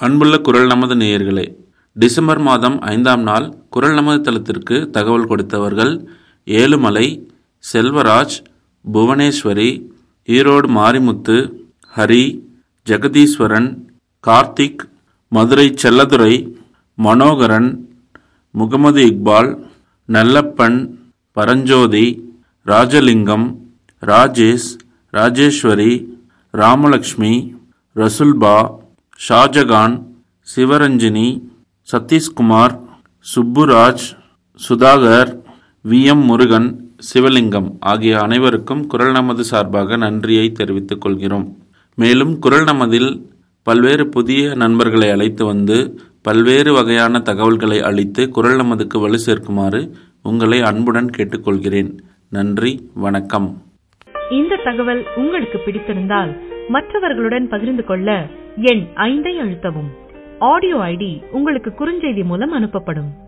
அன்புள்ள குரல் நமது நேயர்களே டிசம்பர் மாதம் ஐந்தாம் நாள் குரல் நமது தளத்திற்கு தகவல் கொடுத்தவர்கள் ஏழுமலை செல்வராஜ் புவனேஸ்வரி ஈரோடு மாரிமுத்து ஹரி ஜெகதீஸ்வரன் கார்த்திக் மதுரை செல்லதுரை மனோகரன் முகமது இக்பால் நல்லப்பன் பரஞ்சோதி ராஜலிங்கம் ராஜேஷ் ராஜேஸ்வரி ராமலக்ஷ்மி ரசுல்பா ஷாஜகான் சிவரஞ்சினி சதீஷ்குமார் சுப்புராஜ் சுதாகர் வி எம் முருகன் சிவலிங்கம் ஆகிய அனைவருக்கும் குரல் நமது சார்பாக நன்றியை தெரிவித்துக் கொள்கிறோம் மேலும் குரல் நமதில் பல்வேறு புதிய நண்பர்களை அழைத்து வந்து பல்வேறு வகையான தகவல்களை அளித்து குரல் நமதுக்கு வலு சேர்க்குமாறு உங்களை அன்புடன் கேட்டுக்கொள்கிறேன் நன்றி வணக்கம் இந்த தகவல் உங்களுக்கு பிடித்திருந்தால் மற்றவர்களுடன் பகிர்ந்து கொள்ள எண் ஐந்தை அழுத்தவும் ஆடியோ ஐடி உங்களுக்கு குறுஞ்செய்தி மூலம் அனுப்பப்படும்